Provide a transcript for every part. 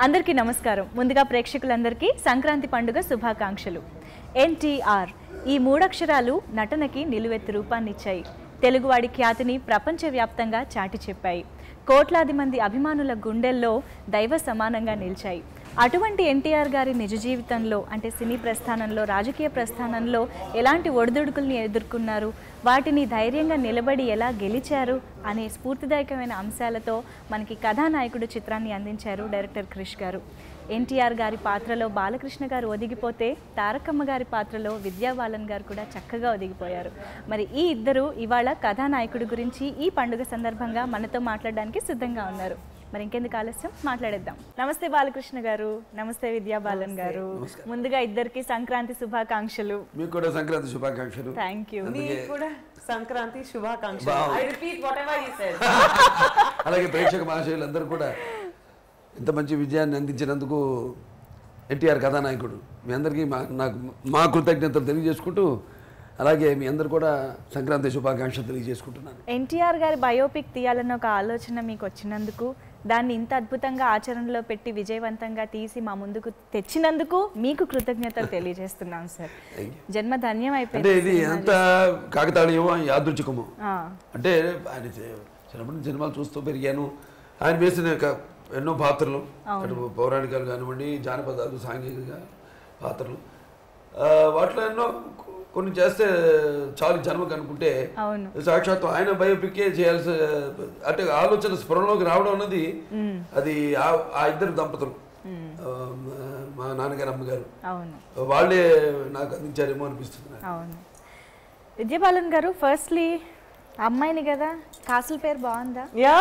అందరికీ నమస్కారం ముందుగా ప్రేక్షకులందరికీ సంక్రాంతి పండుగ శుభాకాంక్షలు ఎన్టీఆర్ ఈ మూడక్షరాలు నటనకి నిలువెత్తు రూపాన్నిచ్చాయి తెలుగువాడి ఖ్యాతిని ప్రపంచవ్యాప్తంగా చాటి చెప్పాయి కోట్లాది మంది అభిమానుల గుండెల్లో దైవ సమానంగా నిలిచాయి అటువంటి ఎన్టీఆర్ గారి నిజ జీవితంలో అంటే సినీ ప్రస్థానంలో రాజకీయ ప్రస్థానంలో ఎలాంటి ఒడిదుడుకుల్ని ఎదుర్కొన్నారు వాటిని ధైర్యంగా నిలబడి ఎలా గెలిచారు అనే స్ఫూర్తిదాయకమైన అంశాలతో మనకి కథానాయకుడు చిత్రాన్ని అందించారు డైరెక్టర్ క్రిష్ గారు ఎన్టీఆర్ గారి పాత్రలో బాలకృష్ణ గారు ఒదిగిపోతే తారకమ్మ గారి పాత్రలో విద్యా బాలన్ గారు కూడా చక్కగా ఒదిగిపోయారు మరి ఈ ఇద్దరు ఇవాళ కథానాయకుడి గురించి ఈ పండుగ సందర్భంగా మనతో మాట్లాడడానికి సిద్ధంగా ఉన్నారు మరి ఇంకెందుకు ఆలస్యం మాట్లాడేద్దాం నమస్తే బాలకృష్ణ గారు నమస్తే విద్యా బాలన్ గారు ముందుగా ఇద్దరికి సంక్రాంతి శుభాకాంక్షలు మీకు కూడా సంక్రాంతి శుభాకాంక్షలు థ్యాంక్ యూ అందుకే మీకు కూడా సంక్రాంతి శుభాకాంక్షలు బాగుంది. I repeat whatever he said అలాగే ప్రేక్షక మహాశయులందరూ కూడా ఇంత మంచి విజయాన్ని అందించినందుకు ఎన్టీఆర్ కథానాయకుడు మీ అందరికీ మా నాకు మా కృతజ్ఞతలు తెలియజేసుకుంటూ అలాగే మీ అందరు కూడా సంక్రాంతి శుభాకాంక్షలు తెలియజేసుకుంటున్నాను ఎన్టీఆర్ గారి బయోపిక్ తీయాలన్న ఒక ఆలోచన మీకు వచ్చినందుకు దాన్ని ఇంత అద్భుతంగా ఆచరణలో పెట్టి విజయవంతంగా తీసి మా ముందుకు తెచ్చినందుకు మీకు కృతజ్ఞతలు తెలియజేస్తున్నాం సార్ జన్మ ధన్యం అంటే అయిపోయింది ఇది ఎంత కాకతాళీయమో యాదృచ్ఛికమో ఆ, అంటే ఆయన చే- చిన్నప్పటి నుంచి సినిమాలు చూస్తూ పెరిగాను ఆయన వేసిన క- ఎన్నో పాత్రలు అటు పౌరాణికాలు కానివ్వండి జానపదాలు సాంఘిక పాత్రలు ఆ, వాటిలో ఎన్నో కొ- కొన్ని చేస్తే చాలు జన్మకు అనుకుంటే అవును సాక్షాత్తు ఆయన బయోపిక్కే చేయాల్సి అంటే ఆలోచన స్ఫురణలోకి రావడం అన్నది అది ఆ- ఆ ఇద్దరు దంపతులు ఆ, మా- మా నాన్నగారు అమ్మగారు అవును వాళ్ళే నాకు అందించారేమో అనిపిస్తుంది నాకు. అవును విద్యాబాలన్ గారు ఫస్ట్లీ అమ్మాయిని కదా కాసుల పేరు బాగుందా యా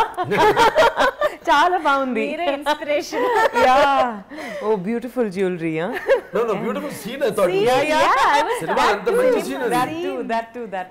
చాలా బాగుంది మీరే inspiration yeah oh beautiful jewellery yeah No, no, beautiful scene I thought. Yeah, yeah. సినిమా అంత మంచి scene అది. That too that too that